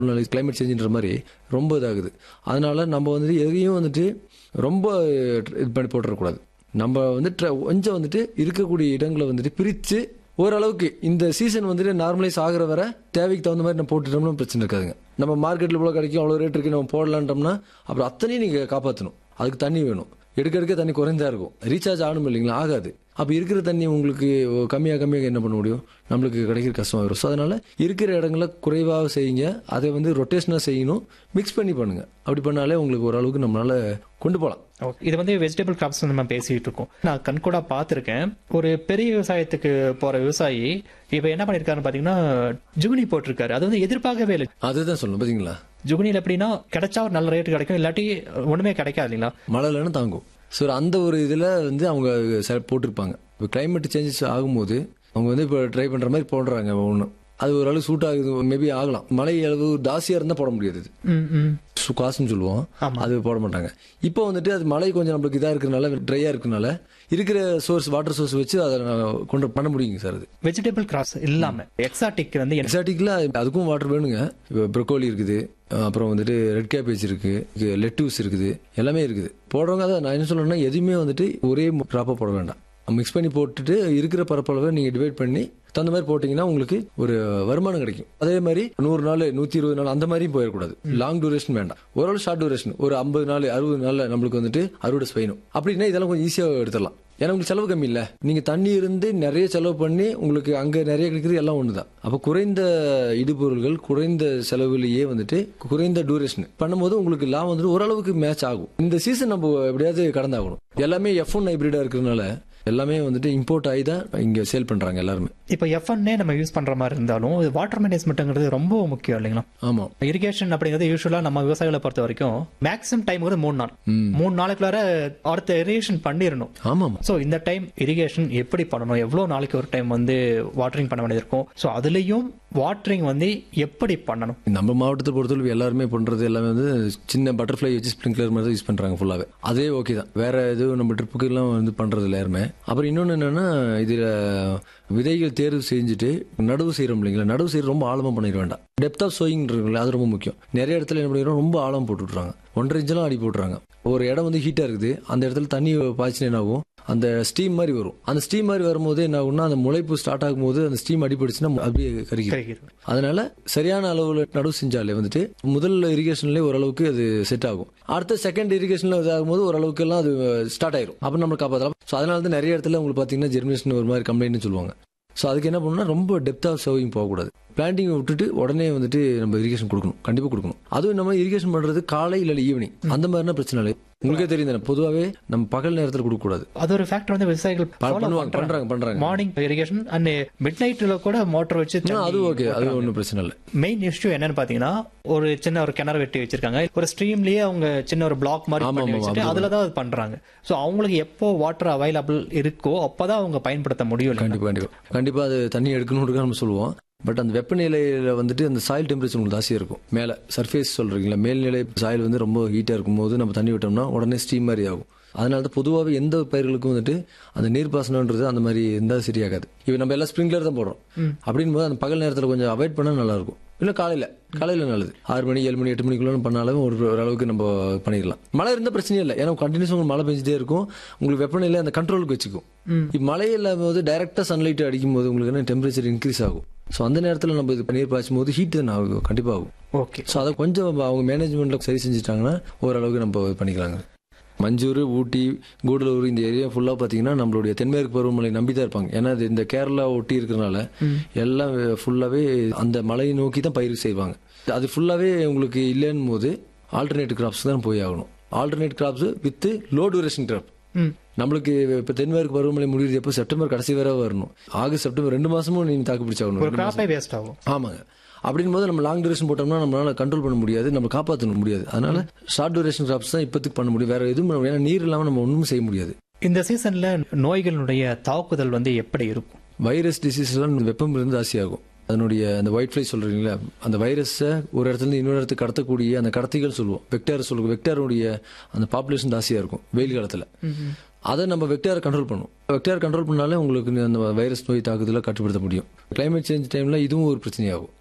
Climate சேஞ்சுன்ற மாதிரி ரொம்ப இதாகுது அதனால நம்ம வந்துட்டு எதையும் வந்துட்டு ரொம்ப இது பண்ணி போட்டுறக்கூடாது நம்ம வந்து ட்ர- கொஞ்சம் வந்துட்டு இருக்கக்கூடிய இடங்களை வந்துட்டு பிரித்து ஓரளவுக்கு இந்த சீசன் வந்துட்டு நார்மலைஸ் ஆகிற வரை தேவைக்கு தகுந்த மாதிரி நம்ம போட்டுட்டோம்னா பிரச்சனை இருக்காதுங்க நம்ம மார்க்கெட்டில் இவ்வளோ கிடைக்கும் அவ்வளோ ரேட் இருக்கு நம்ம போடலான்றோம்னா அப்புறம் அத்தனையும் நீங்கள் காப்பாற்றணும் அதுக்கு தண்ணி வேணும் எடுக்க எடுக்க தண்ணி குறைந்தா இருக்கும் ரீசார்ஜ் ஆகணும் இல்லைங்களா ஆகாது அப்போ இருக்கிற தண்ணி உங்களுக்கு கம்மியாக கம்மியாக என்ன பண்ண முடியும் நம்மளுக்கு கிடைக்கிற கஷ்டமாக வரும் ஸோ அதனால இருக்கிற இடங்கள குறைவாக செய்யுங்க அதை வந்து ரொட்டேஷனாக செய்யணும் மிக்ஸ் பண்ணி பண்ணுங்க அப்படி பண்ணாலே உங்களுக்கு ஓரளவுக்கு நம்மளால கொண்டு போகலாம் ஓகே இது வந்து வெஜிடபிள் கிராப்ஸ் நம்ம பேசிட்டு இருக்கோம் நான் கண்கூடா பார்த்துருக்கேன் ஒரு பெரிய விவசாயத்துக்கு போற விவசாயி இப்ப என்ன பண்ணிருக்காருன்னு பாத்தீங்கன்னா ஜுகுனி போட்டிருக்காரு அது வந்து எதிர்பார்க்கவே இல்லை அதுதான் சொல்லணும் பார்த்தீங்களா ஜுகுனியில் எப்படின்னா கிடைச்சா ஒரு நல்ல ரேட் கிடைக்கும் இல்லாட்டி ஒண்ணுமே கிடைக்காது இல்லைங்களா மழை இல்லைன்னா தாங்கும் ஸோ அந்த ஒரு இதில் வந்து அவங்க செல- போட்டிருப்பாங்க இப்போ கிளைமேட் சேஞ்சஸ் ஆகும்போது அவங்க வந்து இப்போ ட்ரை பண்ணுற மாதிரி போடுறாங்க ஒன்று அது ஓரளவு சூட் ஆகுது மேபி ஆகலாம் மழை அளவு ஜாஸ்தியாக இருந்தால் போட முடியாது இது ம் ம் சு- காசுன்னு சொல்லுவோம் ஆமா. அது போட மாட்டாங்க இப்போ வந்துட்டு அது மழை கொஞ்சம் நம்மளுக்கு இதாக இருக்கனால ட்ரையாக இருக்கனால இருக்கிற சோர்ஸ் வாட்டர் சோர்ஸ் வச்சு அதை நான் கொண்டு பண்ண முடியுங்க சார் அது வெஜிடபிள் கிராப்ஸ் இல்லாம எக்ஸாட்டிக் வந்து என்ன- எக்ஸாட்டிக்ல அதுக்கும் வாட்டர் வேணுங்க இப்போ ப்ரொக்கோலி இருக்குது அஹ் அப்புறம் வந்துட்டு ரெட் கேபேஜ் இருக்கு லெட்டூஸ் இருக்குது எல்லாமே இருக்குது போடுறவங்க அதான் நான் என்ன சொல்றேன்னா எதுவுமே வந்துட்டு ஒரே கிராப்பாக போட வேண்டாம் மிக்ஸ் பண்ணி போட்டுட்டு இருக்கிற பரப்பளவை நீங்கள் டிவைட் பண்ணி தகுந்த மாதிரி போட்டிங்கன்னா உங்களுக்கு ஒரு வருமானம் கிடைக்கும் அதே மாதிரி நூறு நாள் நூற்றி இருபது நாள் அந்த மாதிரியும் போயிடக்கூடாது லாங் டூரேஷன் வேண்டாம் ஓரளவு ஷார்ட் டூரேஷன் ஒரு ஐம்பது நாள் அறுபது நாளில் நம்மளுக்கு வந்துட்டு அறுவடை செய்யணும் அப்படின்னா இதெல்லாம் கொஞ்சம் ஈஸியாக எடுத்துடலாம் ஏன்னா உங்களுக்கு செலவு கம்மி இல்ல நீங்க தண்ணி இருந்து நிறைய செலவு பண்ணி உங்களுக்கு அங்க நிறைய கிடைக்கிறது எல்லாம் ஒண்ணுதான் அப்ப குறைந்த இடுபொருள்கள் குறைந்த செலவுலயே வந்துட்டு குறைந்த டூரேஷன் பண்ணும்போது உங்களுக்கு லாபம் வந்துட்டு ஓரளவுக்கு மேட்ச் ஆகும் இந்த சீசன் நம்ம எப்படியாவது கடந்தாகணும் எல்லாமே எஃப் ஒன் ஹைபிரிடா இருக்கிறதுனால எல்லாமே வந்துட்டு இம்போர்ட் ஆகி தான் இங்க சேல் பண்றாங்க எல்லாருமே இப்ப எஃப்என்னே நம்ம யூஸ் பண்ற மாதிரி இருந்தாலும் வாட்டர் மேனேஜ்மெண்ட்ங்கிறது ரொம்ப முக்கியம் இல்லைங்களா ஆமா இரிகேஷன் அப்படிங்கிறது யூஸ்வலா நம்ம விவசாயிகளை பொறுத்த வரைக்கும் மேக்ஸிமம் டைம் வந்து மூணு நாள் ம். மூணு நாளைக்குள்ளார அடுத்த இரிகேஷன் பண்ணிடணும் ஆமாம் ஸோ இந்த டைம் இரிகேஷன் எப்படி பண்ணணும் எவ்வளோ நாளைக்கு ஒரு டைம் வந்து வாட்டரிங் பண்ண வேண்டியது இருக்கும் ஸோ அதுலேயும் வாட்டரிங் வந்து எப்படி பண்ணணும் நம்ம மாவட்டத்தை பொறுத்தளவு எல்லாருமே பண்றது எல்லாமே வந்து சின்ன பட்டர்ஃப்ளை வச்சு ஸ்ப்ரிங்க்லர் மாதிரி தான் யூஸ் பண்றாங்க ஃபுல்லாவே அதே ஓகே தான் வேற எதுவும் நம்ம ட்ரிப்புக்கு எல்லாம் வந்து பண்றது இல்லை யாருமே அப்புறம் இன்னொன்னு என்னன்னா இதுல விதைகள் தேர்வு செஞ்சுட்டு நடவு செய்யறோம் இல்லைங்களா நடவு செய்யறது ரொம்ப ஆழமா பண்ணிட வேண்டாம் டெப்த் ஆஃப் சோயிங் இருக்குல்ல அது ரொம்ப முக்கியம் நிறைய இடத்துல என்ன பண்ணிடுறோம் ரொம்ப ஆழம் போட்டு விட்றாங்க ஒன்றரை இன்ச்செல்லாம் அடி போட்டுறாங்க ஒரு இடம் வந்து ஹீட்டா இருக்குது அந்த இடத்துல தண்ணி பாய்ச்சினா என்ன ஆகும் அந்த ஸ்டீம் மாதிரி வரும் அந்த ஸ்டீம் மாதிரி வரும்போது என்ன ஆகும்னா அந்த முளைப்பு ஸ்டார்ட் ஆகும்போது அந்த ஸ்டீம் அடிபடுச்சுன்னா அப்படியே கருகி கிடைக்கிறது அதனால சரியான அளவுல நடவு செஞ்சாலே வந்துட்டு முதல் இரிகேஷன்லேயே ஓரளவுக்கு அது செட் ஆகும் அடுத்த செகண்ட் இரிகேஷன்ல இதாகும்போது ஓரளவுக்கு எல்லாம் அது ஸ்டார்ட் ஆயிரும் அப்ப நம்ம காப்பாற்றலாம் ஸோ அதனால தான் நிறைய இடத்துல உங்களுக்கு பாத்தீங்கன்னா ஜெர்மினேஷன் ஒரு மாதிரி கம்ப்ளைண்ட்னு சொல்லுவாங்க ஸோ அதுக்கு என்ன பண்ணணும்னா ரொம்ப டெப்த் ஆஃப் சர்விங் போகக்கூடாது பிளான்டிங் விட்டுட்டு உடனே வந்துட்டு நம்ம இரிகேஷன் கொடுக்கணும் கண்டிப்பா கொடுக்கணும் அதுவும் நம்ம இரிகேஷன் பண்றது காலை இல்லை ஈவினிங் அந்த மாதிரினா பிரச்சனை இல்லை உங்களுக்கே தெரியும் தானே பொதுவாகவே நம்ம பகல் நேரத்தில் கொடுக்கக்கூடாது அது ஒரு ஃபேக்டர் வந்து விவசாயிகள் follow பண்ணுவாங்க பண்றாங்க பண்றாங்க மார்னிங் இரிகேஷன் அண்ட் மிட் நைட்ல கூட மோட்டர் வச்சு ஆ, அது ஓகே அது ஒன்றும் பிரச்சனை இல்லை மெயின் இஷ்யூ என்னன்னு பாத்தீங்கன்னா ஒரு சின்ன ஒரு கிணறு வெட்டி வச்சிருக்காங்க ஒரு ஸ்ட்ரீம்லயே அவங்க சின்ன ஒரு பிளாக் மாதிரி ஆமா, பண்ணி ஆமா, வச்சுட்டு அப்படி அதுல தான் அது பண்றாங்க சோ அவங்களுக்கு எப்போ வாட்டர் அவைலபிள் இருக்கோ அப்பதான் அவங்க பயன்படுத்த முடியும் இல்லைங்களா? கண்டிப்பா கண்டிப்பா கண்டிப்பா அது தண்ணி எடுக்கணும்னு நம்ம சொல்லுவோம் பட் அந்த வெப்பநிலையில வந்துட்டு அந்த சாயில் டெம்பரேச்சர் உங்களுக்கு ஜாஸ்தியா இருக்கும் மேல சர்ஃபேஸ் சொல்றீங்களா மேல்நிலை சாயில் வந்து ரொம்ப ஹீட்டா இருக்கும்போது நம்ம தண்ணி விட்டோம்னா உடனே ஸ்டீம் மாதிரி ஆகும் அதனால தான் பொதுவாகவே எந்த பயிர்களுக்கும் வந்துட்டு அந்த நீர்ப்பாசனம்ன்றது அந்த மாதிரி இருந்தால் சரியாகாது இப்போ நம்ம எல்லாம் ஸ்ப்ரிங்க்லர் தான் போடுறோம் அப்படின் போது அந்த பகல் நேரத்தில் கொஞ்சம் அவாய்ட் பண்ணா நல்லா இருக்கும் இல்லை காலையில காலையில நல்லது ஆறு மணி ஏழு மணி எட்டு மணிக்குள்ள பண்ணாலும் ஒரு ஓரளவுக்கு நம்ம பண்ணிடலாம் மழை இருந்தால் பிரச்சனையே இல்லை ஏன்னா கண்டினியூஸ் உங்களுக்கு மழை பெஞ்சிட்டே இருக்கும் உங்களுக்கு வெப்பநிலை அந்த கண்ட்ரோலுக்கு வச்சுக்கும் இப்போ மழை இல்லாம போது டைரக்டா சன்லைட் அடிக்கும் போது உங்களுக்கு என்ன டெம்பரேச்சர் இன்க்ரீஸ் ஆகும் ஸோ அந்த நேரத்தில் நம்ம இது நீர் பாய்ச்சும் போது ஹீட் தான் ஆகும் கண்டிப்பாக ஆகும் ஓகே ஸோ அதை கொஞ்சம் அவங்க மேனேஜ்மெண்ட்ல சரி செஞ்சுட்டாங்கன்னா ஓரளவுக்கு நம்ம இது பண்ணிக்கலாங்க மஞ்சூர் ஊட்டி கூடலூர் இந்த ஏரியா ஃபுல்லாக பார்த்தீங்கன்னா நம்மளுடைய தென்மேற்கு பருவமழை நம்பி தான் இருப்பாங்க ஏன்னா இது இந்த கேரளா ஒட்டி இருக்கிறனால எல்லாம் ஃபுல்லாகவே அந்த மலையை நோக்கி தான் பயிர் செய்வாங்க அது ஃபுல்லாகவே உங்களுக்கு இல்லைன்னும் போது ஆல்டர்னேட் கிராப்ஸ் தான் போய் ஆகணும் alternate crops with low duration crop ம் நம்மளுக்கு இப்ப தென்மேற்கு பருவமழை முடியுது எப்போ செப்டம்பர் கடைசி வரை வரணும் ஆகஸ்ட் செப்டம்பர் ரெண்டு மாசமும் நீங்க தாக்கு பிடிச்சாகணும் ஒரு கிராப்பே வேஸ்ட் ஆகும் ஆமாங்க அப்படின் போது நம்ம லாங் டியூரேஷன் போட்டோம்னா நம்மளால கண்ட்ரோல் பண்ண முடியாது நம்ம காப்பாற்ற முடியாது அதனால ஷார்ட் டியூரேஷன் கிராப்ஸ் தான் இப்போதைக்கு பண்ண முடியும் வேற எதுவும் பண்ண முடியாது. ஏன்னா நீர் இல்லாம நம்ம ஒன்றும் செய்ய முடியாது இந்த சீசன்ல நோய்களுடைய தாக்குதல் வந்து எப்படி இருக்கும் வைரஸ் டிசீஸ் எல்லாம் வெப்பம் இருந்து ஜாஸ்தியாகும் அதனுடைய அந்த ஒயிட் ஃப்ளை சொல்றீங்களா அந்த வைரஸை ஒரு இடத்துல இருந்து இன்னொரு இடத்துக்கு கடத்தக்கூடிய அந்த கடத்திகள் சொல்லுவோம் வெக்டார் சொல்லுவோம் வெக்டாருடைய அந்த பாப்புலேஷன் ஜாஸ்தியா இருக்கும் வெயில் காலத்துல அதை நம்ம வெக்டாரை கண்ட்ரோல் பண்ணும் வெக்டார் கண்ட்ரோல் பண்ணாலே உங்களுக்கு அந்த வைரஸ் நோய் தாக்குதலை கட்டுப்படுத்த முடியும் கிளைமேட் சேஞ்ச் டைம்ல இதுவும் ஒரு பிரச்சனையாகும்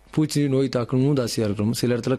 பூச்சி நோய் தாக்கமும் ஜாஸ்தியாக இருக்கணும் சில இடத்துல